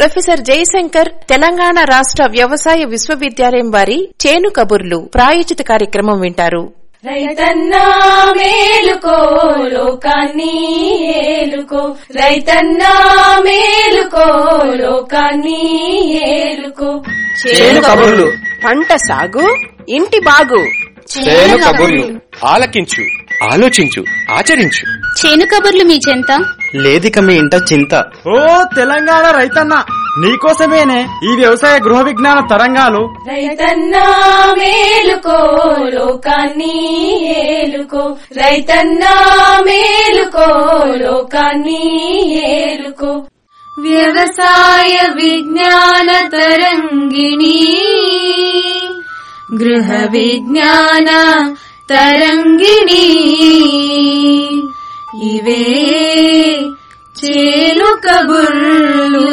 professor Jayashankar Telangana రాష్ట్ర వ్యవసాయ విశ్వవిద్యాలయం వారి చేను కబుర్లు ప్రాయోజిత కార్యక్రమం వింటారు రైతన్నా మేలుకో లోకాన్ని ఏలుకో రైతన్నా మేలుకో లోకాన్ని ఏలుకో చేను కబుర్లు పంట సాగు ఇంటి బాగు చేను కబుర్లు ఆలకించు ఆలోచించు ఆచరించు చేను కబుర్లు మీ చెంత లేదిక మీ ఇంట చింత ఓ తెలంగాణ రైతన్న నీకోసమేనే ఈ వ్యవసాయ గృహ విజ్ఞాన తరంగాలు రైతన్నా మేలుకో లోకాన్ని ఏలుకో రైతన్నా మేలుకో లోకాన్ని ఏలుకో వ్యవసాయ విజ్ఞాన తరంగిణి గృహ విజ్ఞాన తరంగిణి ఇవే చేలు కబుర్లు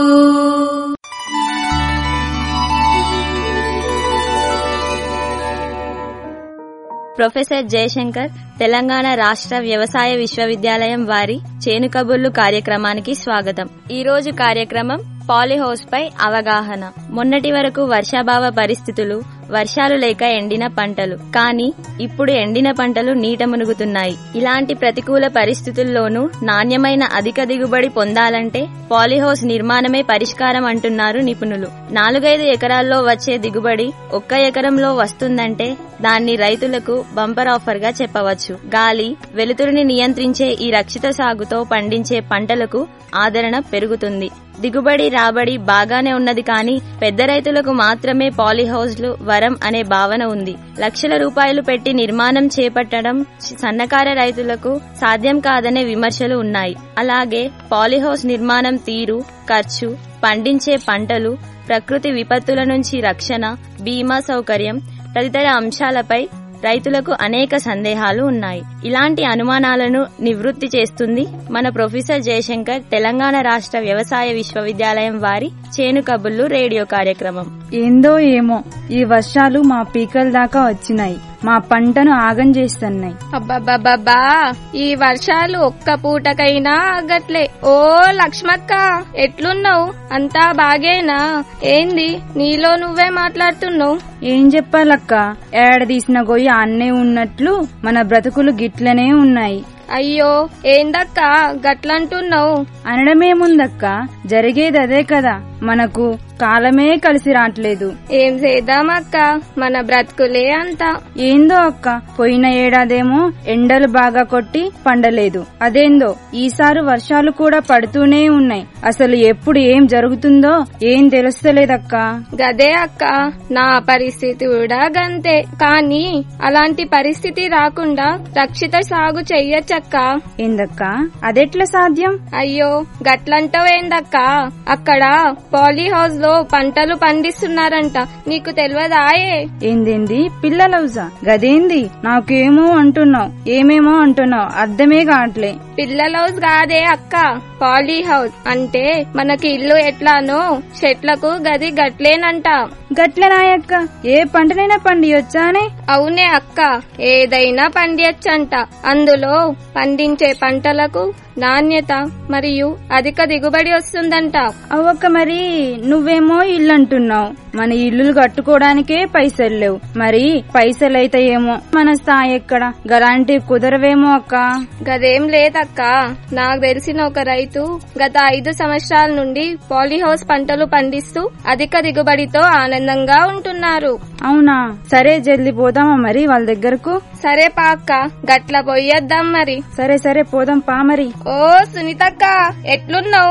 ప్రొఫెసర్ జయశంకర్ తెలంగాణ రాష్ట్ర వ్యవసాయ విశ్వవిద్యాలయం వారి చేను కబుర్లు కార్యక్రమానికి స్వాగతం ఈ రోజు కార్యక్రమం పాలిహౌస్ పై అవగాహన మొన్నటి వరకు వర్షాభావ పరిస్థితులు వర్షాలు లేక ఎండిన పంటలు కానీ ఇప్పుడు ఎండిన పంటలు నీట మునుగుతున్నాయి ఇలాంటి ప్రతికూల పరిస్థితుల్లోనూ నాణ్యమైన అధిక దిగుబడి పొందాలంటే పాలిహౌస్ నిర్మాణమే పరిష్కారం అంటున్నారు నిపుణులు నాలుగైదు ఎకరాల్లో వచ్చే దిగుబడి ఒక్క ఎకరంలో వస్తుందంటే దాన్ని రైతులకు బంపర్ ఆఫర్ గా చెప్పవచ్చు గాలి వెలుతురుని నియంత్రించే ఈ రక్షిత సాగుతో పండించే పంటలకు ఆదరణ పెరుగుతుంది దిగుబడి రాబడి బాగానే ఉన్నది కానీ పెద్ద రైతులకు మాత్రమే పాలీహౌస్లు వరం అనే భావన ఉంది లక్షల రూపాయలు పెట్టి నిర్మాణం చేపట్టడం సన్నకార రైతులకు సాధ్యం కాదనే విమర్శలు ఉన్నాయి అలాగే పాలీహౌస్ నిర్మాణం తీరు ఖర్చు పండించే పంటలు ప్రకృతి విపత్తుల నుంచి రక్షణ బీమా సౌకర్యం తదితర అంశాలపై రైతులకు అనేక సందేహాలు ఉన్నాయి ఇలాంటి అనుమానాలను నివృత్తి చేస్తుంది మన ప్రొఫెసర్ జయశంకర్ తెలంగాణ రాష్ట్ర వ్యవసాయ విశ్వవిద్యాలయం వారి చేను కబుర్లు రేడియో కార్యక్రమం ఏందో ఏమో ఈ వర్షాలు మా పీకల దాకా వచ్చినాయి మా పంటను ఆగం చేస్తున్నాయి అబ్బబ్బబ్బబ్బా ఈ వర్షాలు ఒక్క పూటకైనా ఆగట్లే ఓ లక్ష్మక్క ఎట్లున్నావు అంతా బాగేనా ఏంది నీలో నువ్వే మాట్లాడుతున్నావు ఏం చెప్పాలక్క ఏడ తీసిన గొయ్యి అన్నే ఉన్నట్లు మన బ్రతుకులు గిట్లనే ఉన్నాయి అయ్యో ఏందక్క గట్లంటున్నావు అనడమేముందక్క జరిగేది అదే కదా మనకు కాలమే కలిసి రావట్లేదు ఏం చేద్దామక్క మన బ్రతుకులే అంతా ఏందో అక్క పోయిన ఏడాదేమో ఎండలు బాగా కొట్టి పండలేదు అదేందో ఈసారి వర్షాలు కూడా పడుతూనే ఉన్నాయి అసలు ఎప్పుడు ఏం జరుగుతుందో ఏం తెలుస్తలేదక్క గదే అక్క నా పరిస్థితి కూడా గంతే కానీ అలాంటి పరిస్థితి రాకుండా రక్షిత సాగు చెయ్యొచ్చక్క ఏందక్క అదెట్లా సాధ్యం అయ్యో గట్లంటావేందక్క అక్కడ పాలీ హౌస్ లో పంటలు పండిస్తున్నారంట నీకు తెలియదాయే ఏందేంది పిల్లలవుజా గదేంది నాకేమో అంటున్నావు ఏమేమో అంటున్నావు అర్థమే కావట్లే పిల్లల హౌస్ కాదే అక్క పాలీ హౌస్ అంటే మనకి ఇల్లు ఎట్లానో చెట్లకు గది గట్లేనంట గట్లనాయక్క ఏ పంటనైనా పండియొచ్చానే అవునే అక్క ఏదైనా పండియచ్చంట అందులో పండించే పంటలకు నాణ్యత మరియు అధిక దిగుబడి వస్తుందంట అవక్క మరి నువ్వేమో ఇల్లు అంటున్నావు మన ఇల్లులు కట్టుకోవడానికే పైసలు లేవు మరి పైసలైతే ఏమో మన స్థాయి ఎక్కడ గలాంటి కుదరవేమో అక్క గదేం లేదక్క నాకు తెలిసిన ఒక రైతు గత ఐదు సంవత్సరాల నుండి పాలీహౌస్ పంటలు పండిస్తూ అధిక దిగుబడితో ఆనందంగా ఉంటున్నారు అవునా సరే జల్ది పోదామా మరి వాళ్ళ దగ్గరకు సరే పాక్క గట్ల పోయొద్దాం మరి సరే సరే పోదాం పా మరి ఓ సునీతక్క ఎట్లున్నావు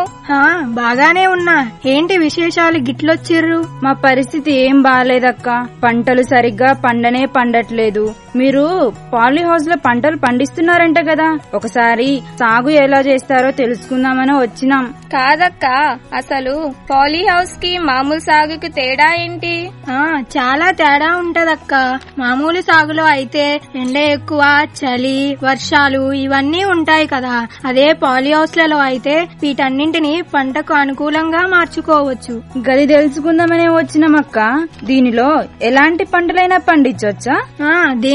బాగానే ఉన్నా ఏంటి విశేషాలు గిట్లొచ్చిర్రు మా పరిస్థితి ఏం బాగాలేదక్క పంటలు సరిగ్గా పండనే పండట్లేదు మీరు పాలీ హౌస్ లో పంటలు పండిస్తున్నారంట కదా ఒకసారి సాగు ఎలా చేస్తారో తెలుసుకుందామని వచ్చినాం కాదక్క అసలు పాలీ హౌస్ కి మామూలు సాగుకి తేడా ఏంటి ఆ చాలా తేడా ఉంటదక్క మామూలు సాగులో అయితే ఎండ ఎక్కువ చలి వర్షాలు ఇవన్నీ ఉంటాయి కదా అదే పాలీ హౌస్లలో అయితే వీటన్నింటిని పంటకు అనుకూలంగా మార్చుకోవచ్చు గది తెలుసుకుందామనే వచ్చినామక్క దీనిలో ఎలాంటి పంటలైనా పండించవచ్చా ఆ దీని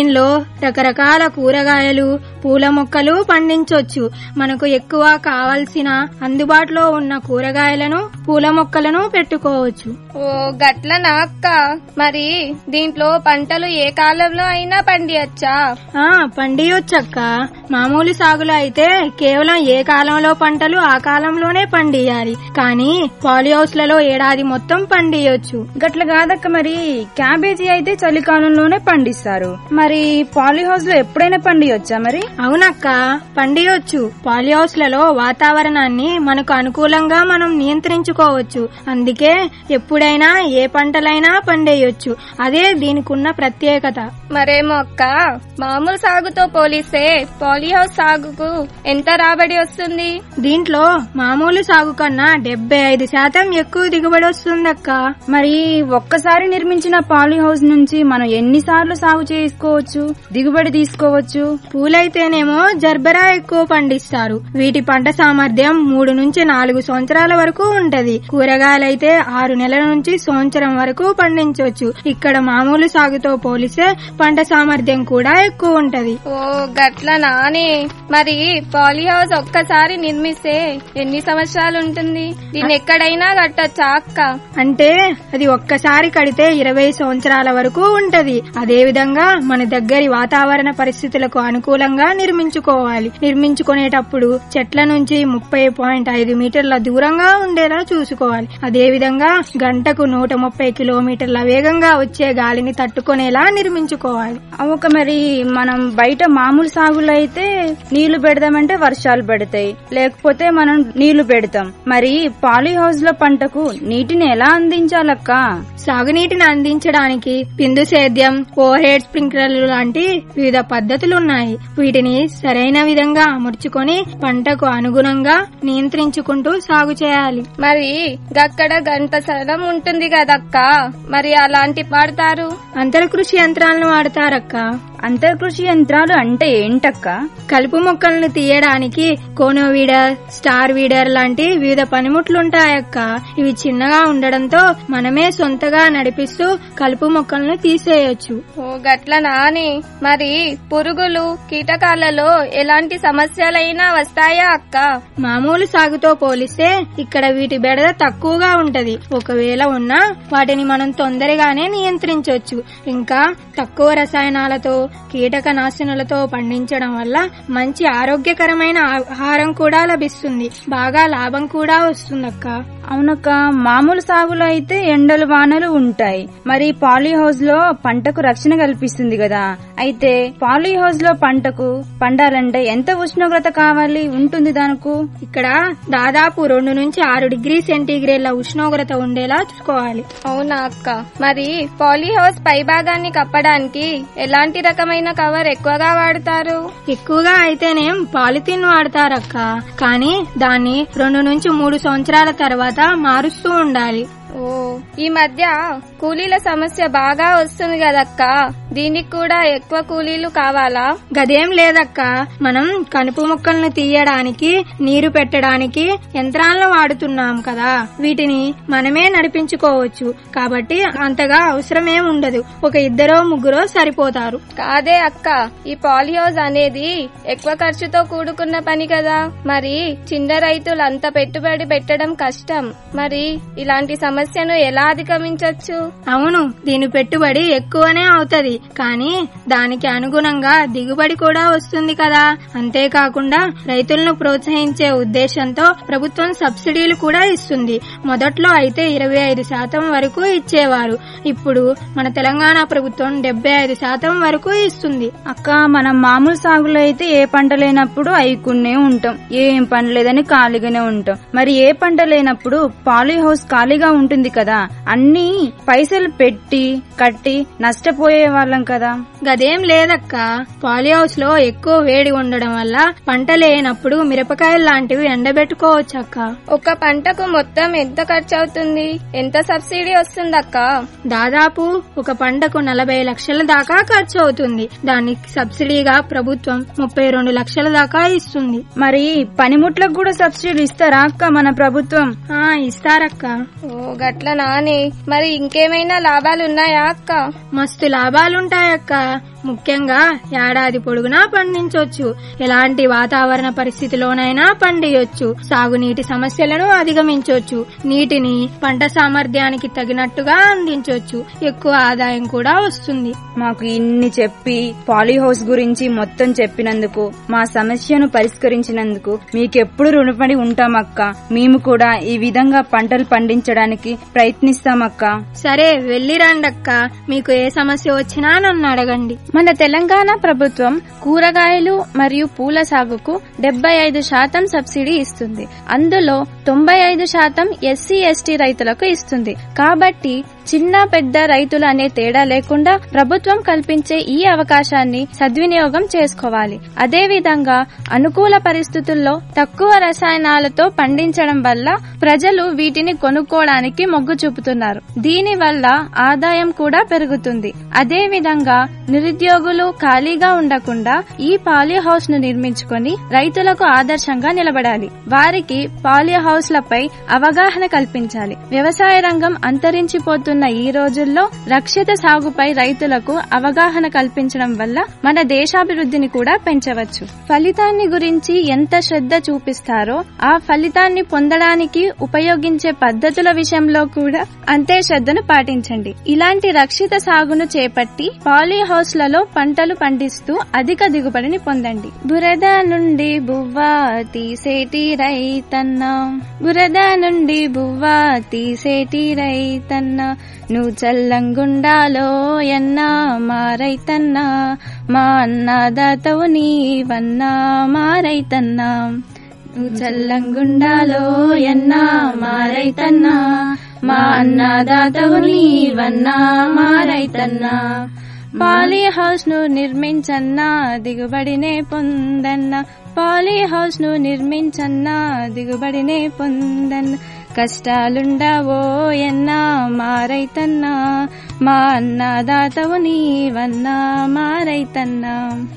దీనిలో రకరకాల కూరగాయలు పూల మొక్కలు పండించొచ్చు మనకు ఎక్కువ కావలసిన అందుబాటులో ఉన్న కూరగాయలను పూల మొక్కలను పెట్టుకోవచ్చు ఓ గట్లనా అక్క మరి దీంట్లో పంటలు ఏ కాలంలో అయినా పండియచ్చా ఆ పండియొచ్చక్క మామూలు సాగులో అయితే కేవలం ఏ కాలంలో పంటలు ఆ కాలంలోనే పండియాలి కానీ పాలిహౌస్లలో ఏడాది మొత్తం పండియొచ్చు గట్ల కాదక్క మరి క్యాబేజీ అయితే చలికాలంలోనే పండిస్తారు మరి పాలీహౌస్ లో ఎప్పుడైనా పండియొచ్చా మరి అవునక్క పండియొచ్చు పాలిహౌస్లలో వాతావరణాన్ని మనకు అనుకూలంగా మనం నియంత్రించుకోవచ్చు అందుకే ఎప్పుడైనా ఏ పంటలైనా పండేయొచ్చు అదే దీనికున్న ప్రత్యేకత మరేమో అక్క మామూలు సాగుతో పోలిస్తే పాలీహౌస్ సాగుకు ఎంత రాబడి వస్తుంది దీంట్లో మామూలు సాగు కన్నా డెబ్బై ఐదు శాతం ఎక్కువ దిగుబడి వస్తుందక్క మరి ఒక్కసారి నిర్మించిన పాలీహౌస్ నుంచి మనం ఎన్నిసార్లు సాగు చేసుకోవచ్చు దిగుబడి తీసుకోవచ్చు పూలైతేనేమో జర్బరా ఎక్కువ పండిస్తారు వీటి పంట సామర్థ్యం మూడు నుంచి నాలుగు సంవత్సరాల వరకు ఉంటది కూరగాయలైతే ఆరు నెలల నుంచి సంవత్సరం వరకు పండించవచ్చు ఇక్కడ మామూలు సాగుతో పోలిస్తే పంట సామర్థ్యం కూడా ఎక్కువ ఉంటది ఓ గట్ల నాని మరి పాలీహౌస్ ఒక్కసారి నిర్మిస్తే ఎన్ని సంవత్సరాలు ఉంటుంది దీన్ని ఎక్కడైనా కట్టొచ్చా అక్క అంటే అది ఒక్కసారి కడితే ఇరవై సంవత్సరాల వరకు ఉంటది అదే విధంగా మన దగ్గరి వాతావరణ పరిస్థితులకు అనుకూలంగా నిర్మించుకోవాలి నిర్మించుకునేటప్పుడు చెట్ల నుంచి ముప్పై పాయింట్ ఐదు మీటర్ల దూరంగా ఉండేలా చూసుకోవాలి అదే విధంగా గంటకు నూట ముప్పై కిలోమీటర్ల వేగంగా వచ్చే గాలిని తట్టుకునేలా నిర్మించుకోవాలి ఒక మరి మనం బయట మామూలు సాగులో అయితే నీళ్లు పెడదామంటే వర్షాలు పడతాయి లేకపోతే మనం నీళ్లు పెడతాం మరి పాలీహౌస్ లో పంటకు నీటిని ఎలా అందించాలక్క సాగునీటిని అందించడానికి బిందు సేద్యం ఓవర్ హెడ్ స్ప్రింక్లర్లు లాంటి వివిధ పద్ధతులు ఉన్నాయి వీటిని సరైన విధంగా అమర్చుకొని పంటకు అనుగుణంగా నియంత్రించుకుంటూ సాగు చేయాలి మరి గక్కడ గంట స్థలం ఉంటుంది కదక్క మరి అలాంటి పాడతారు అంతరకృషి యంత్రాలను వాడతారక్క అంతర్కృషి యంత్రాలు అంటే ఏంటక్క కలుపు మొక్కలను తీయడానికి కోనో వీడర్ స్టార్ వీడర్ లాంటి వివిధ పనిముట్లుంటాయక్క ఇవి చిన్నగా ఉండడంతో మనమే సొంతగా నడిపిస్తూ కలుపు మొక్కలను తీసేయొచ్చు ఓ గట్ల నాని మరి పురుగులు కీటకాలలో ఎలాంటి సమస్యలైనా వస్తాయా అక్క మామూలు సాగుతో పోలిస్తే ఇక్కడ వీటి బెడద తక్కువగా ఉంటది ఒకవేళ ఉన్నా వాటిని మనం తొందరగానే నియంత్రించవచ్చు ఇంకా తక్కువ రసాయనాలతో కీటక నాశనులతో పండించడం వల్ల మంచి ఆరోగ్యకరమైన ఆహారం కూడా లభిస్తుంది బాగా లాభం కూడా వస్తుందక్క అవునక్క మామూలు సాగులో అయితే ఎండలు వానలు ఉంటాయి మరి పాలీహౌస్ లో పంటకు రక్షణ కల్పిస్తుంది కదా అయితే పాలీహౌస్ లో పంటకు పండాలంటే ఎంత ఉష్ణోగ్రత కావాలి ఉంటుంది దానికి ఇక్కడ దాదాపు రెండు నుంచి ఆరు డిగ్రీ సెంటీగ్రేడ్ల ఉష్ణోగ్రత ఉండేలా చూసుకోవాలి అవునా అక్క మరి పాలీహౌస్ పై భాగాన్ని కప్పడానికి ఎలాంటి రకమైన కవర్ ఎక్కువగా వాడతారు ఎక్కువగా అయితేనేం పాలిథిన్ వాడతారక్క కానీ దాన్ని రెండు నుంచి మూడు సంవత్సరాల తర్వాత మారుస్తూ ఉండాలి ఓ ఈ మధ్య కూలీల సమస్య బాగా వస్తుంది కదక్క దీనికి కూడా ఎక్కువ కూలీలు కావాలా గదేం లేదక్క మనం కనుపు మొక్కలను తీయడానికి నీరు పెట్టడానికి యంత్రాలను వాడుతున్నాం కదా వీటిని మనమే నడిపించుకోవచ్చు కాబట్టి అంతగా అవసరమేం ఉండదు ఒక ఇద్దరో ముగ్గురో సరిపోతారు కాదే అక్క ఈ పాలిహౌస్ అనేది ఎక్కువ ఖర్చుతో కూడుకున్న పని కదా మరి చిన్న రైతులు అంత పెట్టుబడి పెట్టడం కష్టం మరి ఇలాంటి సమస్యను ఎలా అధిగమించవచ్చు అవును దీని పెట్టుబడి ఎక్కువనే అవుతది కానీ దానికి అనుగుణంగా దిగుబడి కూడా వస్తుంది కదా అంతేకాకుండా రైతులను ప్రోత్సహించే ఉద్దేశంతో ప్రభుత్వం సబ్సిడీలు కూడా ఇస్తుంది మొదట్లో అయితే ఇరవై ఐదు శాతం వరకు ఇచ్చేవారు ఇప్పుడు మన తెలంగాణ ప్రభుత్వం డెబ్బై ఐదు శాతం వరకు ఇస్తుంది అక్క మనం మామూలు సాగులో అయితే ఏ పంట లేనప్పుడు అయికునే ఉంటాం ఏం పని లేదని ఖాళీగానే ఉంటాం మరి ఏ పంట లేనప్పుడు పాలీ హౌస్ ఖాళీగా ఉంటుంది కదా అన్ని పైసలు పెట్టి కట్టి నష్టపోయే వాళ్ళం కదా గదేం లేదక్క పాలీ హౌస్ లో ఎక్కువ వేడి ఉండడం వల్ల పంట లేనప్పుడు మిరపకాయలు లాంటివి ఎండబెట్టుకోవచ్చు అక్క ఒక పంటకు మొత్తం ఎంత ఖర్చు అవుతుంది ఎంత సబ్సిడీ వస్తుందక్క దాదాపు ఒక పంటకు నలభై లక్షల దాకా ఖర్చు అవుతుంది దానికి సబ్సిడీగా ప్రభుత్వం ముప్పై రెండు లక్షల దాకా ఇస్తుంది మరి పనిముట్లకు కూడా సబ్సిడీ ఇస్తారా అక్క మన ప్రభుత్వం ఆ ఇస్తారక్క ఓ గట్ల నాని మరి ఇంకేమైనా లాభాలు ఉన్నాయా అక్క మస్తు లాభాలుంటాయక్క ముఖ్యంగా ఏడాది పొడుగునా పండించవచ్చు ఎలాంటి వాతావరణ పరిస్థితిలోనైనా పండియొచ్చు సాగునీటి సమస్యలను అధిగమించవచ్చు నీటిని పంట సామర్థ్యానికి తగినట్టుగా అందించవచ్చు ఎక్కువ ఆదాయం కూడా వస్తుంది మాకు ఇన్ని చెప్పి పాలీహౌస్ గురించి మొత్తం చెప్పినందుకు మా సమస్యను పరిష్కరించినందుకు మీకెప్పుడు రుణపడి ఉంటామక్క మేము కూడా ఈ విధంగా పంటలు పండించడానికి ప్రయత్నిస్తామక్క సరే వెళ్ళి రండక్క మీకు ఏ సమస్య వచ్చినా నన్ను అడగండి మన తెలంగాణ ప్రభుత్వం కూరగాయలు మరియు పూల సాగుకు డెబ్బై ఐదు శాతం సబ్సిడీ ఇస్తుంది అందులో తొంభై ఐదు శాతం ఎస్సీ ఎస్టీ రైతులకు ఇస్తుంది కాబట్టి చిన్న పెద్ద రైతులు అనే తేడా లేకుండా ప్రభుత్వం కల్పించే ఈ అవకాశాన్ని సద్వినియోగం చేసుకోవాలి అదే విధంగా అనుకూల పరిస్థితుల్లో తక్కువ రసాయనాలతో పండించడం వల్ల ప్రజలు వీటిని కొనుక్కోవడానికి మొగ్గు చూపుతున్నారు దీని వల్ల ఆదాయం కూడా పెరుగుతుంది అదే విధంగా నిరుద్యోగులు ఖాళీగా ఉండకుండా ఈ పాలియో హౌస్ ను నిర్మించుకొని రైతులకు ఆదర్శంగా నిలబడాలి వారికి పాలియో హౌస్ లపై అవగాహన కల్పించాలి వ్యవసాయ రంగం అంతరించిపోతున్న ఈ రోజుల్లో రక్షిత సాగుపై రైతులకు అవగాహన కల్పించడం వల్ల మన దేశాభివృద్ధిని కూడా పెంచవచ్చు ఫలితాన్ని గురించి ఎంత శ్రద్ధ చూపిస్తారో ఆ ఫలితాన్ని పొందడానికి ఉపయోగించే పద్ధతుల విషయంలో కూడా అంతే శ్రద్ధను పాటించండి ఇలాంటి రక్షిత సాగును చేపట్టి పాలీ హౌస్లలో పంటలు పండిస్తూ అధిక దిగుబడిని పొందండి బురద నుండి బువ్వ తీసేటి రైతన్న బురద నుండి బువ్వ తీసేటి రైతన్న నువ్వు చల్లంగుండాలో ఎన్నా మా రైతన్నా మా అన్నదాతవు నీవన్నా మా రైతన్నా నువ్వు చల్లంగుండాలో ఎన్నా మా రైతన్నా మా అన్నదాతవు నీవన్నా మా రైతన్నా పాలీ హౌస్ ను నిర్మించన్నా దిగుబడినే పొందన్నా పాలీ హౌస్ ను నిర్మించన్నా దిగుబడినే పొందన్న కష్టాలుండవో ఎన్నా మా రైతన్నా మా అన్నదాతవు నీవన్నా మా రైతన్నా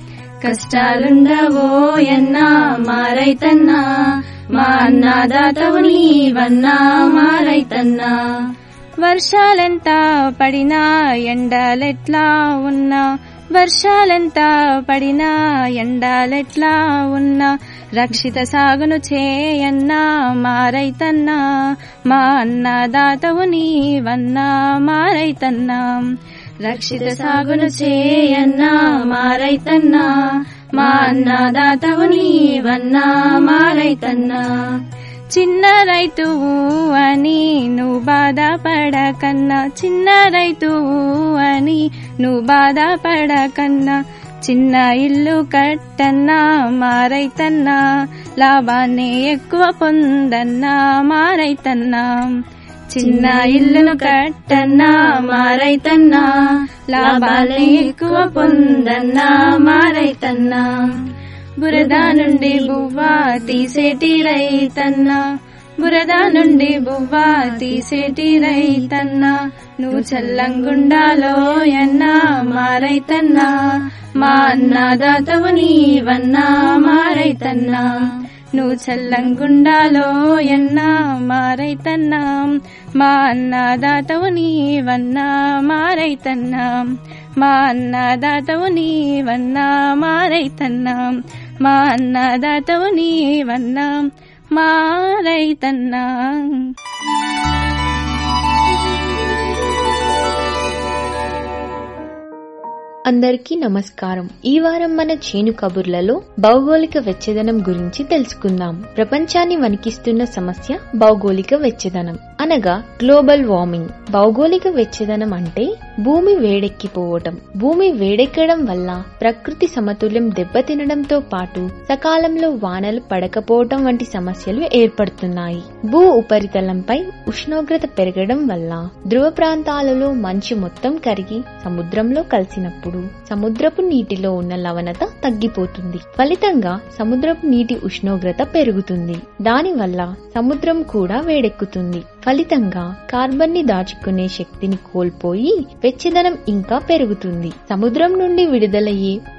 కష్టాలుండవో ఎన్నా మా రైతన్నా మా అన్నదాతవు నీవన్నా మా రైతన్నా వర్షాలెంత పడినా ఎండలెట్లా ఉన్నా వర్షాలెంత పడినా ఎండాలెట్లా ఉన్నా రక్షిత సాగును చేయన్నా మా రైతన్నా మా అన్నదాతవు నీవన్నా మా రైతన్నా రక్షిత సాగును చేయన్నా మా రైతన్నా మా అన్నదాతవు నీవన్నా మా రైతన్నా చిన్న రైతువు అని నువ్వు బాధపడకన్నా చిన్న రైతువు అని నువ్వు బాధపడకన్నా చిన్న ఇల్లు కట్టన్నా మా రైతన్నా లాభాన్ని ఎక్కువ పొందన్నా మా రైతన్నా చిన్న ఇల్లును కట్టన్నా మా రైతన్నా లాభాన్ని ఎక్కువ పొందన్నా మా రైతన్నా బురద నుండి బువ్వ తీసేటి రైతన్నా బురద నుండి బువ్వ తీసేటి రైతన్నా నువ్వు చల్లంగుండాలో ఎన్నా మా రైతన్నా మా అన్నదాతవు నీవన్నా మా రైతన్నా నువ్వు చల్లంగుండాలో ఎన్నా మా రైతన్నా మా అన్నదాతవు నీవన్నా మా రైతన్నా మా అన్నదాతవు నీవన్నా మా రైతన్నా మా అన్నదాతవు నీవన్నా మా రైతన్నా అందరికీ నమస్కారం ఈ వారం మన చేను కబుర్లలో భౌగోళిక వెచ్చదనం గురించి తెలుసుకుందాం ప్రపంచాన్ని వణికిస్తున్న సమస్య భౌగోళిక వెచ్చదనం అనగా గ్లోబల్ వార్మింగ్ భౌగోళిక వెచ్చదనం అంటే భూమి వేడెక్కిపోవటం భూమి వేడెక్కడం వల్ల ప్రకృతి సమతుల్యం దెబ్బతినడంతో పాటు సకాలంలో వానలు పడకపోవటం వంటి సమస్యలు ఏర్పడుతున్నాయి భూ ఉపరితలంపై ఉష్ణోగ్రత పెరగడం వల్ల ధ్రువ ప్రాంతాలలో మంచు మొత్తం కరిగి సముద్రంలో కలిసినప్పుడు సముద్రపు నీటిలో ఉన్న లవణత తగ్గిపోతుంది ఫలితంగా సముద్రపు నీటి ఉష్ణోగ్రత పెరుగుతుంది దానివల్ల సముద్రం కూడా వేడెక్కుతుంది ఫలితంగా కార్బన్ ని దాచుకునే శక్తిని కోల్పోయి వెచ్చదనం ఇంకా పెరుగుతుంది సముద్రం నుండి విడుదలయ్యే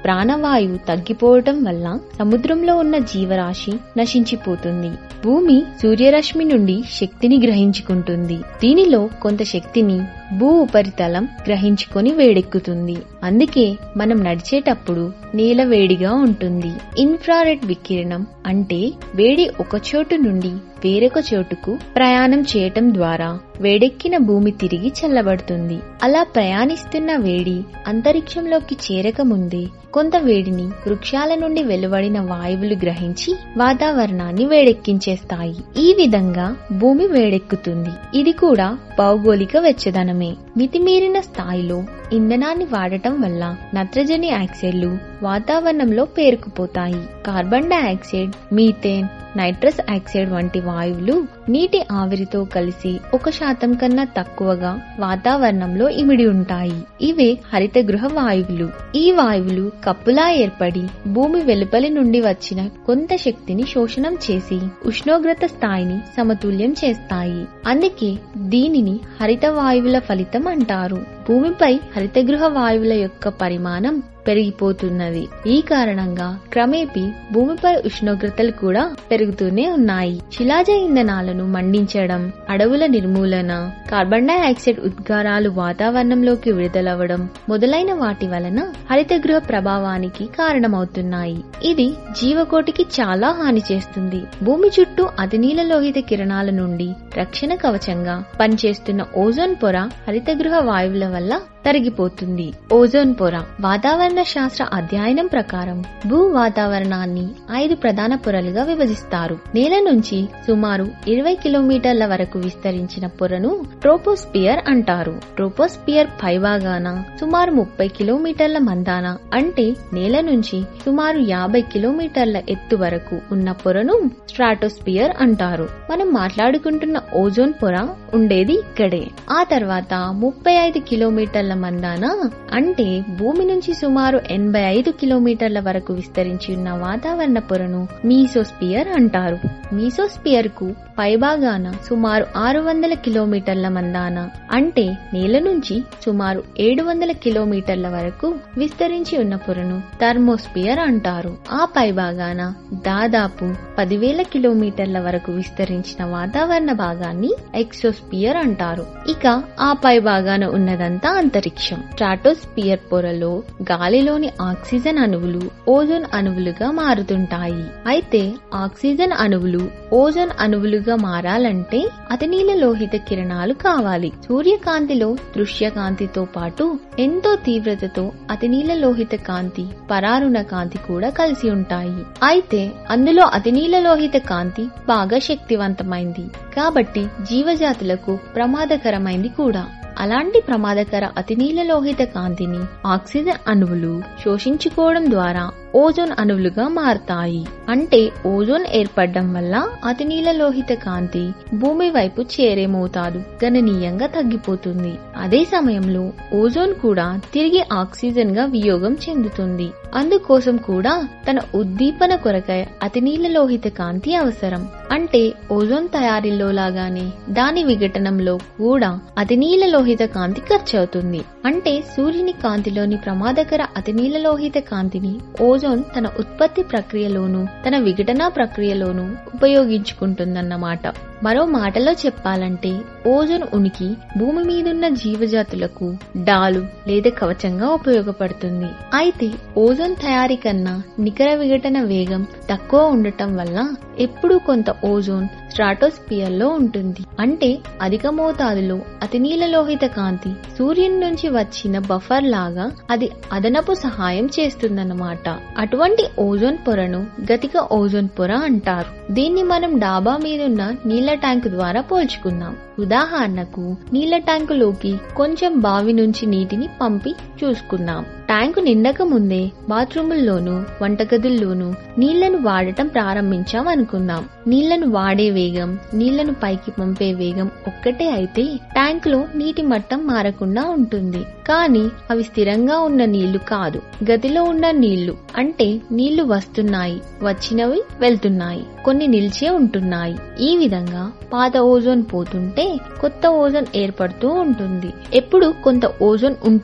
ప్రాణవాయువు తగ్గిపోవటం వల్ల సముద్రంలో ఉన్న జీవరాశి నశించిపోతుంది భూమి సూర్యరశ్మి నుండి శక్తిని గ్రహించుకుంటుంది దీనిలో కొంత శక్తిని భూ ఉపరితలం గ్రహించుకొని వేడెక్కుతుంది అందుకే మనం నడిచేటప్పుడు నేల వేడిగా ఉంటుంది ఇన్ఫ్రారెడ్ వికిరణం అంటే వేడి ఒక చోటు నుండి వేరొక చోటుకు ప్రయాణం చేయటం ద్వారా వేడెక్కిన భూమి తిరిగి చల్లబడుతుంది అలా ప్రయాణిస్తున్న వేడి అంతరిక్షంలోకి చేరక ముందే కొంత వేడిని వృక్షాల నుండి వెలువడిన వాయువులు గ్రహించి వాతావరణాన్ని వేడెక్కించేస్తాయి ఈ విధంగా భూమి వేడెక్కుతుంది ఇది కూడా భౌగోళిక వెచ్చదనమే మితిమీరిన స్థాయిలో ఇంధనాన్ని వాడటం వల్ల నత్రజని ఆక్సైడ్లు వాతావరణంలో పేరుకుపోతాయి carbon dioxide methane nitrous oxide వంటి వాయువులు నీటి ఆవిరితో కలిసి ఒక శాతం కన్నా తక్కువగా వాతావరణంలో ఇమిడి ఉంటాయి ఇవే హరిత గృహ వాయువులు ఈ వాయువులు కప్పులా ఏర్పడి భూమి వెలుపలి నుండి వచ్చిన కొంత శక్తిని శోషణం చేసి ఉష్ణోగ్రత స్థాయిని సమతుల్యం చేస్తాయి అందుకే దీనిని హరిత వాయువుల ఫలితం అంటారు భూమిపై హరితగృహ వాయువుల యొక్క పరిమాణం పెరిగిపోతున్నది ఈ కారణంగా క్రమేపీ భూమిపై ఉష్ణోగ్రతలు కూడా పెరుగుతూనే ఉన్నాయి శిలాజ ఇంధనాలను మండించడం అడవుల నిర్మూలన కార్బన్ డైఆక్సైడ్ ఉద్గారాలు వాతావరణంలోకి విడుదలవ్వడం మొదలైన వాటి వలన హరితగృహ ప్రభావానికి కారణమవుతున్నాయి ఇది జీవకోటికి చాలా హాని చేస్తుంది భూమి చుట్టూ అతినీల లోహిత కిరణాల నుండి రక్షణ కవచంగా పనిచేస్తున్న ఓజోన్ పొర హరితగృహ వాయువుల వల్ల తరిగిపోతుంది ఓజోన్ పొర వాతావరణ శాస్త్ర అధ్యయనం ప్రకారం భూ వాతావరణాన్ని ఐదు ప్రధాన పొరలుగా విభజిస్తారు నేల నుంచి సుమారు ఇరవై కిలోమీటర్ల వరకు విస్తరించిన పొరను ట్రోపోస్పియర్ అంటారు ట్రోపోస్పియర్ పైభాగాన సుమారు ముప్పై కిలోమీటర్ల మందాన అంటే నేల నుంచి సుమారు యాభై కిలోమీటర్ల ఎత్తు వరకు ఉన్న పొరను స్ట్రాటోస్పియర్ అంటారు మనం మాట్లాడుకుంటున్న ఓజోన్ పొర ఉండేది ఇక్కడే ఆ తర్వాత ముప్పై ఐదు కిలోమీటర్ల మందాన అంటే భూమి నుంచి సుమారు ఎనభై ఐదు కిలోమీటర్ల వరకు విస్తరించి ఉన్న వాతావరణ పొరను మీసోస్పియర్ అంటారు మీసోస్పియర్ కు పైభాగాన సుమారు ఆరు వందల కిలోమీటర్ల మందాన అంటే నేల నుంచి సుమారు ఏడు వందల కిలోమీటర్ల వరకు విస్తరించి ఉన్న పొరను థర్మోస్పియర్ అంటారు ఆ పైభాగాన దాదాపు పదివేల కిలోమీటర్ల వరకు విస్తరించిన వాతావరణ భాగాన్ని ఎక్సోస్పియర్ అంటారు ఇక ఆ పై భాగాన ఉన్నదంతా అంతరిక్షం స్ట్రాటోస్పియర్ పొరలో గాలిలోని ఆక్సిజన్ అణువులు ఓజోన్ అణువులుగా మారుతుంటాయి అయితే ఆక్సిజన్ అణువులు ఓజోన్ అణువులుగా మారాలంటే అతినీల లోహిత కిరణాలు కావాలి సూర్యకాంతిలో దృశ్య కాంతితో పాటు ఎంతో తీవ్రతతో అతినీల లోహిత కాంతి పరారుణ కాంతి కూడా కలిసి ఉంటాయి అయితే అందులో అతినీల లోహిత కాంతి బాగా శక్తివంతమైంది కాబట్టి జీవజాతులకు ప్రమాదకరమైంది కూడా అలాంటి ప్రమాదకర అతినీల లోహిత కాంతిని ఆక్సిజన్ అణువులు శోషించుకోవడం ద్వారా ఓజోన్ అణువులుగా మారతాయి అంటే ఓజోన్ ఏర్పడడం వల్ల అతినీల లోహిత కాంతి భూమి వైపు చేరే మోతాదు గణనీయంగా తగ్గిపోతుంది అదే సమయంలో ఓజోన్ కూడా తిరిగి ఆక్సిజన్ గా వియోగం చెందుతుంది అందుకోసం కూడా తన ఉద్దీపన కొరకై అతినీల లోహిత కాంతి అవసరం అంటే ఓజోన్ తయారీలో లాగానే దాని విఘటనంలో కూడా అతినీల లోహిత కాంతి ఖర్చవుతుంది అంటే సూర్యుని కాంతిలోని ప్రమాదకర అతినీల లోహిత కాంతిని ఓజోన్ తన ఉత్పత్తి ప్రక్రియలోను తన విఘటన ప్రక్రియలోను ఉపయోగించుకుంటుందన్నమాట మరో మాటలో చెప్పాలంటే ఓజోన్ ఉనికి భూమి మీదున్న జీవజాతులకు డాలు లేదా కవచంగా ఉపయోగపడుతుంది అయితే ఓజోన్ తయారీ కన్నా నికర విఘటన వేగం తక్కువ ఉండటం వల్ల ఎప్పుడూ కొంత ఓజోన్ స్ట్రాటోస్పియర్ లో ఉంటుంది అంటే అధిక మోతాదులో అతినీల లోహిత కాంతి సూర్యుని నుంచి వచ్చిన బఫర్ లాగా అది అదనపు సహాయం చేస్తుందన్నమాట అటువంటి ఓజోన్ పొరను గతిక ఓజోన్ పొర అంటారు దీన్ని మనం డాబా మీదున్న నీళ్ల ట్యాంకు ద్వారా పోల్చుకుందాం ఉదాహరణకు నీళ్ల ట్యాంకులోకి కొంచెం బావి నుంచి నీటిని పంపి చూసుకుందాం ట్యాంకు నిండక ముందే బాత్రూముల్లోనూ వంటగదుల్లోనూ నీళ్లను వాడటం ప్రారంభించాం అనుకుందాం నీళ్లను వాడే వేగం నీళ్లను పైకి పంపే వేగం ఒక్కటే అయితే ట్యాంకులో నీటి మట్టం మారకుండా ఉంటుంది కానీ అవి స్థిరంగా ఉన్న నీళ్లు కాదు గదిలో ఉన్న నీళ్లు అంటే నీళ్లు వస్తున్నాయి వచ్చినవి వెళ్తున్నాయి కొన్ని నిలిచే ఉంటున్నాయి ఈ విధంగా పాత ఓజోన్ పోతుంటే కొత్త ఓజోన్ ఏర్పడుతూ ఉంటుంది ఎప్పుడు కొంత ఓజోన్ ఉంటుంది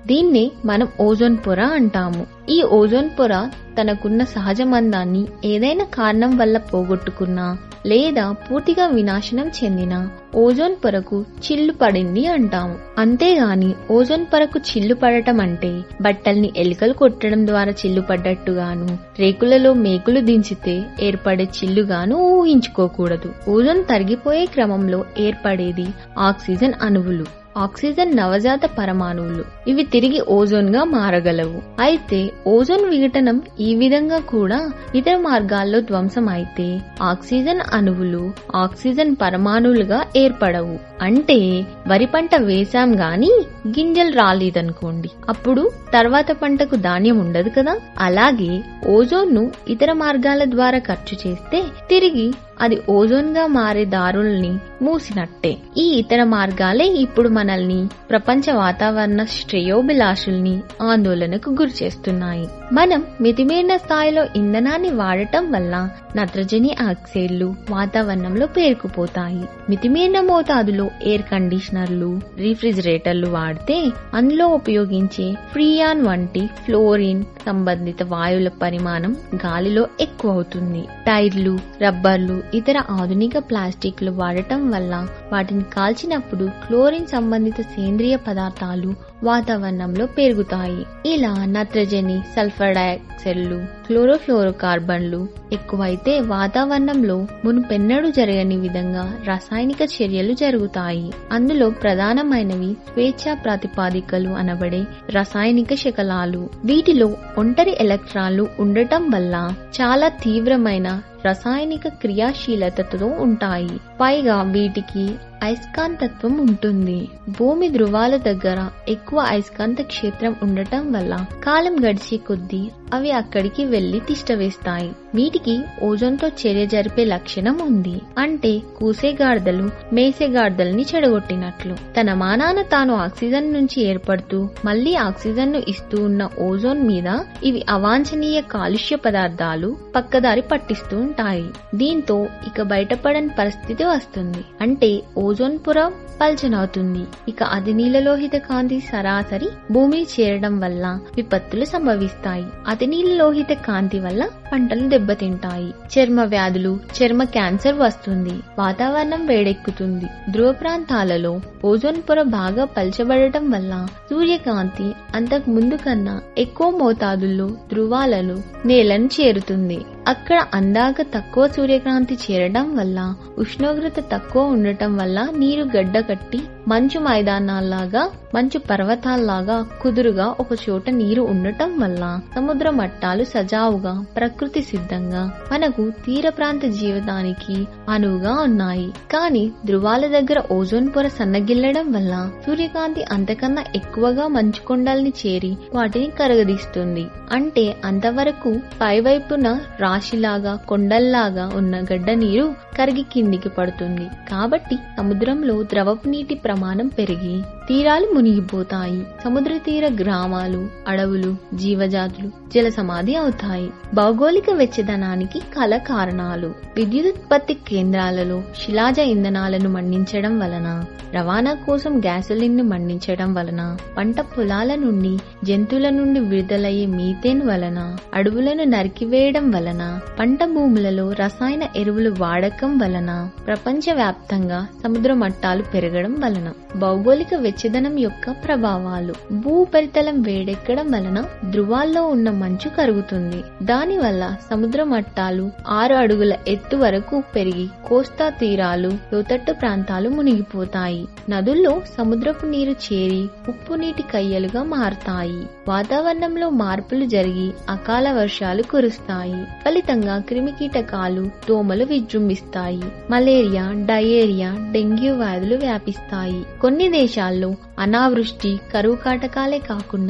దీన్నే మనం ఓజోన్ పొర అంటాము ఈ ఓజోన్ పొర తనకున్న సహజ మందాన్ని ఏదైనా కారణం వల్ల పోగొట్టుకున్నా లేదా పూర్తిగా వినాశనం చెందిన ఓజోన్ పొరకు చిల్లు పడింది అంటాము అంతేగాని ఓజోన్ పొరకు చిల్లు పడటం అంటే బట్టల్ని ఎలుకలు కొట్టడం ద్వారా చిల్లు పడ్డట్టుగాను రేకులలో మేకులు దించితే ఏర్పడే చిల్లుగాను ఊహించుకోకూడదు ఓజోన్ తరిగిపోయే క్రమంలో ఏర్పడేది ఆక్సిజన్ అణువులు ఆక్సిజన్ నవజాత పరమాణువులు ఇవి తిరిగి ఓజోన్ గా మారగలవు అయితే ఓజోన్ విఘటనం ఈ విధంగా కూడా ఇతర మార్గాల్లో ధ్వంసం అయితే ఆక్సిజన్ అణువులు ఆక్సిజన్ పరమాణువులుగా ఏర్పడవు అంటే వరి పంట వేశాం గాని గింజలు రాలేదనుకోండి అప్పుడు తర్వాత పంటకు ధాన్యం ఉండదు కదా అలాగే ఓజోన్ ను ఇతర మార్గాల ద్వారా ఖర్చు చేస్తే తిరిగి అది ఓజోన్ గా మారే దారుల్ని మూసినట్టే ఈ ఇతర మార్గాలే ఇప్పుడు మనల్ని ప్రపంచ వాతావరణ శ్రేయోభిలాషుల్ని ఆందోళనకు గురి చేస్తున్నాయి మనం మితిమీరిన స్థాయిలో ఇంధనాన్ని వాడటం వల్ల నత్రజని ఆక్సైడ్లు వాతావరణంలో పేరుకుపోతాయి మితిమీరిన మోతాదులో ఎయిర్ కండిషనర్లు రిఫ్రిజిరేటర్లు వాడితే అందులో ఉపయోగించే ఫ్రీయాన్ వంటి ఫ్లోరిన్ సంబంధిత వాయువుల పరిమాణం గాలిలో ఎక్కువ అవుతుంది టైర్లు రబ్బర్లు ఇతర ఆధునిక ప్లాస్టిక్లు వాడటం వల్ల వాటిని కాల్చినప్పుడు క్లోరిన్ సంబంధిత సేంద్రియ పదార్థాలు వాతావరణంలో పెరుగుతాయి ఇలా నత్రజని సల్ఫర్ డయాక్సైడ్లు క్లోరోఫ్లోరోకార్బన్లు ఎక్కువైతే వాతావరణంలో మునుపెన్నడూ జరగని విధంగా రాసాయనిక చర్యలు జరుగుతాయి అందులో ప్రధానమైనవి స్వేచ్ఛ ప్రాతిపాదికలు అనబడే రసాయనిక శకలాలు వీటిలో ఒంటరి ఎలక్ట్రాన్లు ఉండటం వల్ల చాలా తీవ్రమైన రసాయనిక క్రియాశీలతతో ఉంటాయి పైగా వీటికి అయస్కాంతత్వం ఉంటుంది భూమి ధృవాల దగ్గర ఎక్కువ అయస్కాంత క్షేత్రం ఉండటం వల్ల కాలం గడిచే కొద్దీ అవి అక్కడికి వెళ్లి తిష్టవేస్తాయి వీటికి ఓజోన్తో చర్య జరిపే లక్షణం ఉంది అంటే కూసేగాడిదలు మేసేగాడిదల్ని చెడగొట్టినట్లు తన మానాన తాను ఆక్సిజన్ నుంచి ఏర్పడుతూ మళ్లీ ఆక్సిజన్ ను ఇస్తూ ఉన్న ఓజోన్ మీద ఇవి అవాంఛనీయ కాలుష్య పదార్థాలు పక్కదారి పట్టిస్తూ ఉంటాయి దీంతో ఇక బయటపడని పరిస్థితి వస్తుంది అంటే ఓజోన్ పొర పల్చనవుతుంది ఇక అతి నీలలోహిత కాంతి సరాసరి భూమిని చేరడం వల్ల విపత్తులు సంభవిస్తాయి అతి నీలలోహిత కాంతి వల్ల పంటలు దెబ్బతింటాయి చర్మ వ్యాధులు చర్మ క్యాన్సర్ వస్తుంది వాతావరణం వేడెక్కుతుంది ధ్రువ ప్రాంతాలలో ఓజోన్ పొర బాగా పల్చబడటం వల్ల సూర్యకాంతి అంతకు ముందు కన్నా ఎక్కువ మోతాదుల్లో ధృవాలను నేలను చేరుతుంది అక్కడ అందాక తక్కువ సూర్యకాంతి చేరడం వల్ల ఉష్ణోగ్రత తక్కువ ఉండటం వల్ల నీరు గడ్డ కట్టి మంచు మైదానాల్లాగా మంచు పర్వతాల్లాగా కుదురుగా ఒక చోట నీరు ఉండటం వల్ల సముద్ర మట్టాలు సజావుగా ప్రకృతి సిద్ధంగా మనకు తీర ప్రాంత జీవితానికి అనువుగా ఉన్నాయి కానీ ధృవాల దగ్గర ఓజోన్ పొర సన్నగిల్లడం వల్ల సూర్యకాంతి అంతకన్నా ఎక్కువగా మంచు కొండల్ని చేరి వాటిని కరగదీస్తుంది అంటే అంతవరకు పైవైపున రాశిలాగా కొండల్లాగా ఉన్న గడ్డ నీరు కరిగి కిందికి పడుతుంది కాబట్టి సముద్రంలో ద్రవపు నీటి ప్రమాణం పెరిగి తీరాలు మునిగిపోతాయి సముద్ర తీర గ్రామాలు అడవులు జీవజాతులు జల సమాధి అవుతాయి భౌగోళిక వెచ్చదనానికి కల కారణాలు విద్యుదుత్పత్తి కేంద్రాలలో శిలాజ ఇంధనాలను మండించడం వలన రవాణా కోసం గ్యాసోలిన్ ను మండించడం వలన పంట పొలాల నుండి జంతువుల నుండి విడుదలయ్యే మీథేన్ వలన అడవులను నరికివేయడం వలన పంట భూములలో రసాయన ఎరువులు వాడకం వలన ప్రపంచ వ్యాప్తంగా సముద్ర మట్టాలు పెరగడం వలన భౌగోళిక వెచ్చదనం యొక్క ప్రభావాలు భూ ఉపరితలం వేడెక్కడం వలన ధృవాల్లో ఉన్న మంచు కరుగుతుంది దానివల్ల సముద్ర మట్టాలు ఆరు అడుగుల ఎత్తు వరకు పెరిగి కోస్తా తీరాలు లోతట్టు ప్రాంతాలు మునిగిపోతాయి నదుల్లో సముద్రపు నీరు చేరి ఉప్పు నీటి కయ్యలుగా మారతాయి వాతావరణంలో మార్పులు జరిగి అకాల వర్షాలు కురుస్తాయి ఫలితంగా క్రిమికీటకాలు దోమలు విజృంభిస్తాయి మలేరియా డయేరియా డెంగ్యూ వ్యాధులు వ్యాపిస్తాయి కొన్ని దేశాల్లో అనావృష్టి కరువు కాటకాలే కాకుండా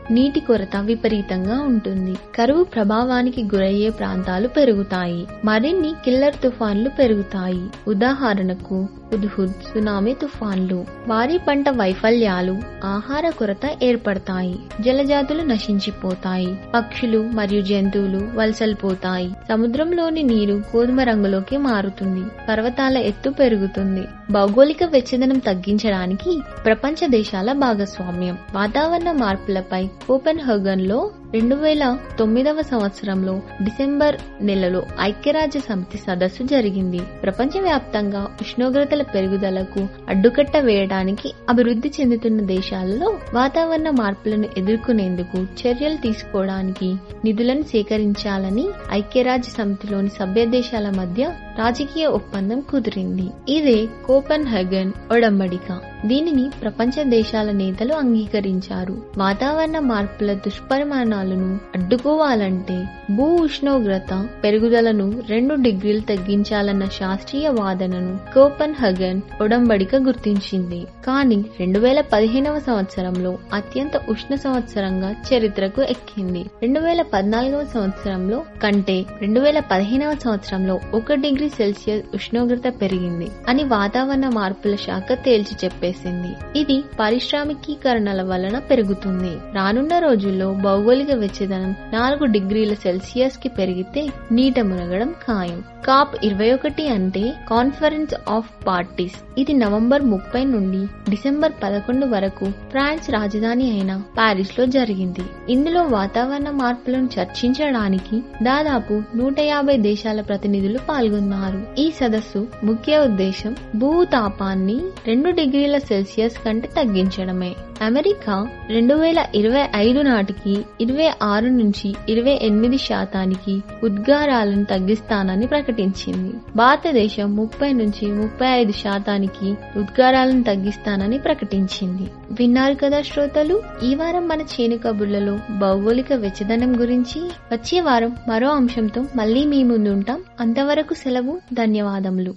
నీటి కొరత విపరీతంగా ఉంటుంది కరువు ప్రభావానికి గురయ్యే ప్రాంతాలు పెరుగుతాయి మరిన్ని కిల్లర్ తుఫాన్లు పెరుగుతాయి ఉదాహరణకు హుద్హుద్ సునామీ తుఫాన్లు భారీ పంట వైఫల్యాలు ఆహార కొరత ఏర్పడతాయి జలజాతులు నశించిపోతాయి పక్షులు మరియు జంతువులు వలసల్పోతాయి సముద్రంలోని నీరు గోధుమ రంగులోకి మారుతుంది పర్వతాల ఎత్తు పెరుగుతుంది భౌగోళిక వెచ్చదనం తగ్గించడానికి ప్రపంచ దేశాల భాగస్వామ్యం వాతావరణ మార్పులపై కోపెన్ హగన్ లో రెండు వేల తొమ్మిదవ సంవత్సరంలో డిసెంబర్ నెలలో ఐక్యరాజ్య సమితి సదస్సు జరిగింది ప్రపంచవ్యాప్తంగా ఉష్ణోగ్రతల పెరుగుదలకు అడ్డుకట్ట వేయడానికి అభివృద్ధి చెందుతున్న దేశాలలో వాతావరణ మార్పులను ఎదుర్కొనేందుకు చర్యలు తీసుకోవడానికి నిధులను సేకరించాలని ఐక్యరాజ్య సమితిలోని సభ్య దేశాల మధ్య రాజకీయ ఒప్పందం కుదిరింది ఇదే కోపెన్ హెగన్ ఒడంబడిక దీనిని ప్రపంచ దేశాల నేతలు అంగీకరించారు వాతావరణ మార్పుల దుష్పరిమాణాలను అడ్డుకోవాలంటే భూ ఉష్ణోగ్రత పెరుగుదలను రెండు డిగ్రీలు తగ్గించాలన్న శాస్త్రీయ వాదనను కోపన్ హగన్ ఒడంబడిక గుర్తించింది కానీ రెండు వేల పదిహేనవ సంవత్సరంలో అత్యంత ఉష్ణ సంవత్సరంగా చరిత్రకు ఎక్కింది రెండు వేల పద్నాలుగవ సంవత్సరంలో కంటే రెండు వేల పదిహేనవ సంవత్సరంలో ఒక డిగ్రీ సెల్సియస్ ఉష్ణోగ్రత పెరిగింది అని వాతావరణ మార్పుల శాఖ తేల్చి చెప్పేసింది ఇది పారిశ్రామికీకరణల వలన పెరుగుతుంది రానున్న రోజుల్లో భౌగోళిక వెచ్చదనం నాలుగు డిగ్రీల సెల్సియస్ కి పెరిగితే నీట మునగడం ఖాయం కాప్ ఇరవై ఒకటి అంటే కాన్ఫరెన్స్ ఆఫ్ పార్టీస్ ఇది నవంబర్ ముప్పై నుండి డిసెంబర్ పదకొండు వరకు ఫ్రాన్స్ రాజధాని అయిన పారిస్ లో జరిగింది ఇందులో వాతావరణ మార్పులను చర్చించడానికి దాదాపు నూట యాభై దేశాల ప్రతినిధులు పాల్గొన్నారు ఈ సదస్సు ముఖ్య ఉద్దేశం భూతాపాన్ని రెండు డిగ్రీల సెల్సియస్ కంటే తగ్గించడమే అమెరికా రెండు వేల ఇరవై ఐదు నాటికి ఇరవై ఆరు నుంచి ఇరవై ఎనిమిది శాతానికి ఉద్గారాలను తగ్గిస్తానని ప్రకటించింది భారతదేశం ముప్పై నుంచి ముప్పై ఐదు శాతానికి ఉద్గారాలను తగ్గిస్తానని ప్రకటించింది విన్నారు కదా శ్రోతలు ఈ వారం మన చేను కబుర్లలో భౌగోళిక వెచ్చదనం గురించి వచ్చే వారం మరో అంశంతో మళ్ళీ మీ ముందు ఉంటాం అంతవరకు సెలవు ధన్యవాదములు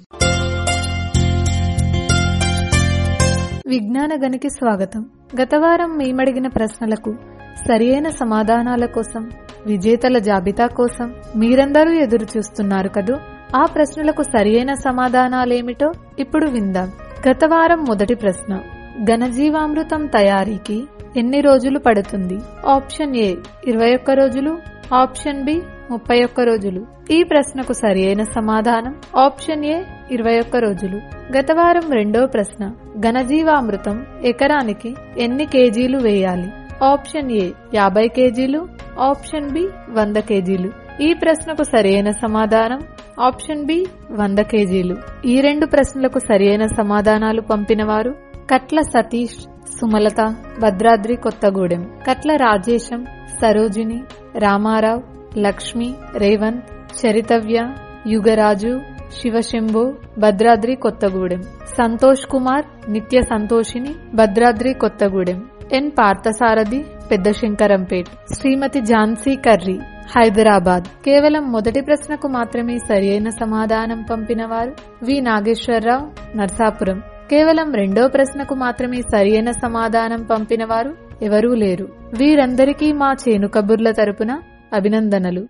విజ్ఞాన గనికి స్వాగతం గత వారం మేమడిగిన ప్రశ్నలకు సరియైన సమాధానాల కోసం విజేతల జాబితా కోసం మీరందరూ ఎదురు చూస్తున్నారు కదూ ఆ ప్రశ్నలకు సరియైన సమాధానాలేమిటో ఇప్పుడు విందాం గత వారం మొదటి ప్రశ్న ఘనజీవామృతం తయారీకి ఎన్ని రోజులు పడుతుంది ఆప్షన్ ఏ ఇరవై ఒక్క రోజులు ఆప్షన్ బి ముప్పై ఒక్క రోజులు ఈ ప్రశ్నకు సరియైన సమాధానం ఆప్షన్ ఏ ఇరవై ఒక్క రోజులు గత వారం రెండో ప్రశ్న ఘనజీవామృతం ఎకరానికి ఎన్ని కేజీలు వేయాలి ఆప్షన్ ఏ యాభై కేజీలు ఆప్షన్ బి వంద కేజీలు ఈ ప్రశ్నకు సరైన సమాధానం ఆప్షన్ బి వంద కేజీలు ఈ రెండు ప్రశ్నలకు సరైన సమాధానాలు పంపిన వారు కట్ల సతీష్ సుమలత భద్రాద్రి కొత్తగూడెం కట్ల రాజేశం సరోజిని రామారావు లక్ష్మి రేవంత్ చరితవ్య యుగరాజు శివశంభు భద్రాద్రి కొత్తగూడెం సంతోష్ కుమార్ నిత్య సంతోషిని భద్రాద్రి కొత్తగూడెం ఎన్ పార్థసారథి పెద్ద శంకరంపేట్ శ్రీమతి ఝాన్సీ కర్రీ హైదరాబాద్ కేవలం మొదటి ప్రశ్నకు మాత్రమే సరియైన సమాధానం పంపిన వారు వి నాగేశ్వరరావు నర్సాపురం కేవలం రెండో ప్రశ్నకు మాత్రమే సరియైన సమాధానం పంపిన వారు ఎవరూ లేరు వీరందరికీ మా చేను కబుర్ల తరపున అభినందనలు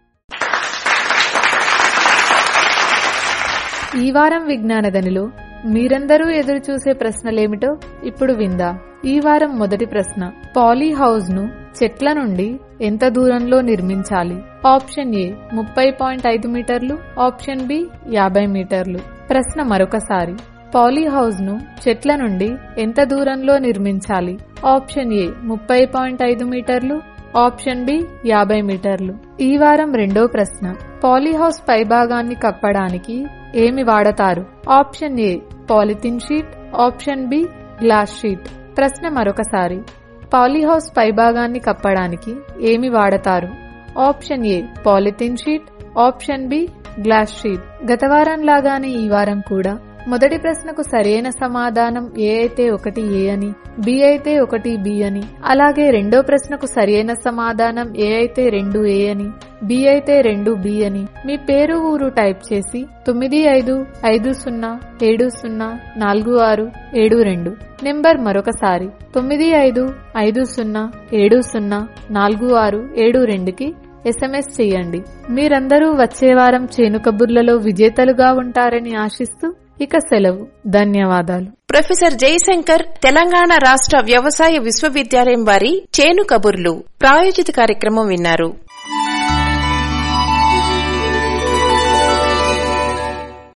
ఈ వారం విజ్ఞాన గనిలో మీరందరూ ఎదురు చూసే ప్రశ్నలేమిటో ఇప్పుడు విందాం ఈ వారం మొదటి ప్రశ్న పాలీ హౌస్ ను చెట్ల నుండి ఎంత దూరంలో నిర్మించాలి ఆప్షన్ ఏ ముప్పై పాయింట్ ఐదు మీటర్లు ఆప్షన్ బి యాభై మీటర్లు ప్రశ్న మరొకసారి పాలీ హౌస్ ను చెట్ల నుండి ఎంత దూరంలో నిర్మించాలి ఆప్షన్ ఏ ముప్పై పాయింట్ ఐదు మీటర్లు ఆప్షన్ బి యాభై మీటర్లు ఈ వారం రెండో ప్రశ్న పాలీహౌస్ పైభాగాన్ని కప్పడానికి ఏమి వాడతారు option A polythene sheet option B glass sheet ప్రశ్న మరొకసారి పాలీహౌస్ పైభాగాన్ని కప్పడానికి ఏమి వాడతారు option A polythene sheet option B glass sheet గత వారం లాగానే ఈ వారం కూడా మొదటి ప్రశ్నకు సరైన సమాధానం ఏ అయితే ఒకటి ఏ అని బి అయితే ఒకటి బి అని అలాగే రెండో ప్రశ్నకు సరైన సమాధానం ఏ అయితే రెండు ఏ అని బి అయితే రెండు బి అని మీ పేరు ఊరు టైప్ చేసి తొమ్మిది ఐదు ఐదు సున్నా ఏడు సున్నా నాలుగు ఆరు ఏడు రెండు నెంబర్ మరొకసారి తొమ్మిది ఐదు ఐదు సున్నా ఏడు సున్నా నాలుగు ఆరు ఏడు రెండుకి ఎస్ఎంఎస్ చేయండి మీరందరూ వచ్చే వారం చేను కబుర్లలో విజేతలుగా ఉంటారని ఆశిస్తూ ఇక సెలవు ధన్యవాదాలు ప్రొఫెసర్ జయశంకర్ తెలంగాణ రాష్ట్ర వ్యవసాయ విశ్వవిద్యాలయం వారి చేను కబుర్లు ప్రాయోజిత కార్యక్రమం విన్నారు